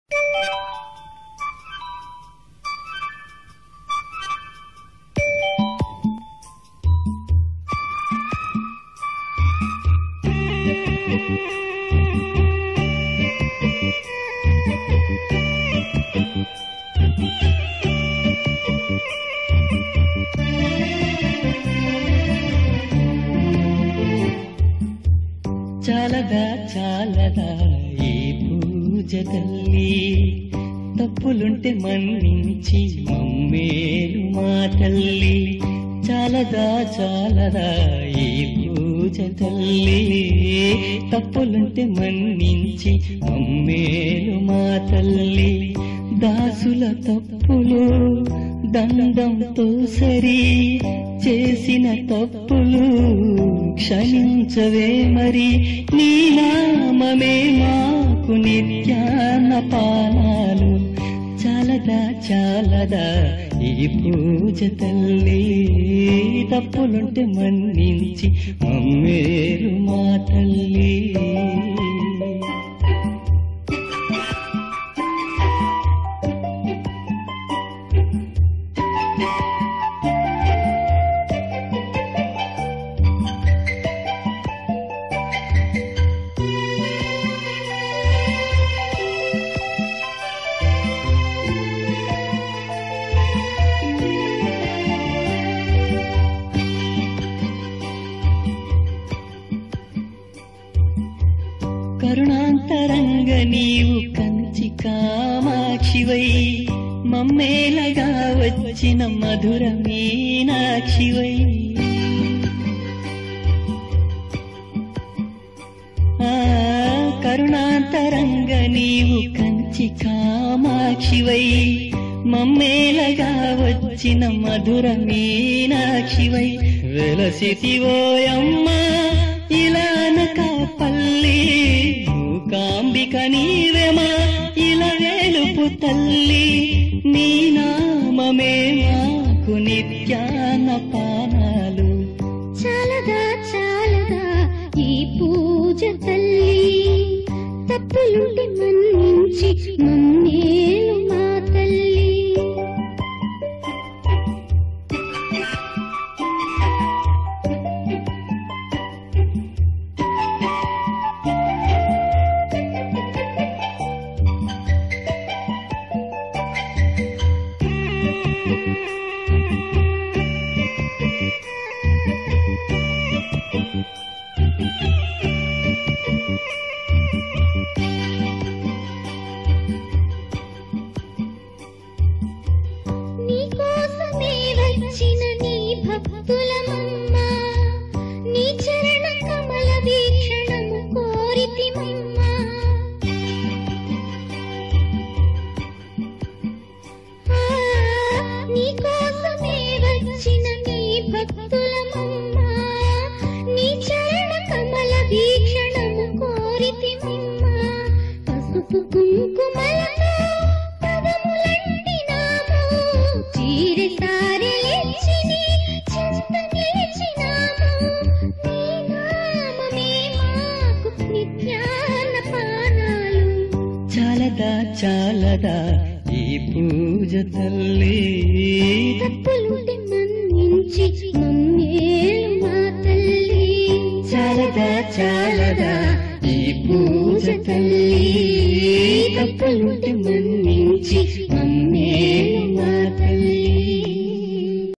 చాలదా చాలదా ఈ పూజ తల్లి తప్పులుంటే మన్నించి మమ్మేలు మా తల్లి చాలదా చాలదా ఈ పూజ తల్లి తప్పులుంటే మన్నించి మమ్మేలు మా తల్లి దాసుల తప్పులు దండంతో సరి చేసిన తప్పులు క్షమించవే మరి నీ నామమే మాకు నిత్యాన్న పానాలు చాలదా చాలదా ఈ పూజ తల్లి తప్పులుంటే మన్నించి మమ్మేలు మా తల్లి కరుణాంతరంగ నీవు కంచి కామాక్షివై మమ్మేలగా వచ్చిన మధుర మీనాక్షివై ఆ కరుణాంతరంగ నీవు కంచి కామాక్షివై మమ్మేలగా వచ్చిన మధుర మీనాక్షివై వెలసితివోయమ్మ ఇలాన కాపల్లి మూకాంబిక నీవెమా ఇలా వేలుపు తల్లి నీ నామమే మాకు నిత్యాన పానాలు చాలదా చాలదా ఈ పూజ తల్లి తప్పులుండి మన్నించి మమ్మేలు మా తల్లి నీకోసమే వచ్చిన నీ భక్తులమమ్మ నీ చరణ కమల వీక్షణము కోరితిమమ్మ ఆ, నీకోసమే వచ్చిన నీ భక్తులమమ్మ నీ చరణ కమల వీక్షణము కోరితిమమ్మ పసుపు కుంకుమలతో పదములంటినాము చీరె సారెలిచ్చి నీ చెంత నిలిచినాము నీ నామమే మాకు నిత్యాన్న పానాలు చాలదా చాలదా ఈ పూజ తల్లి తప్పులుంటే మన్నించి మమ్మేలు మా తల్లి చాలదా చాలదా ఈ పూజ తల్లి తప్పులుంటే మన్నించి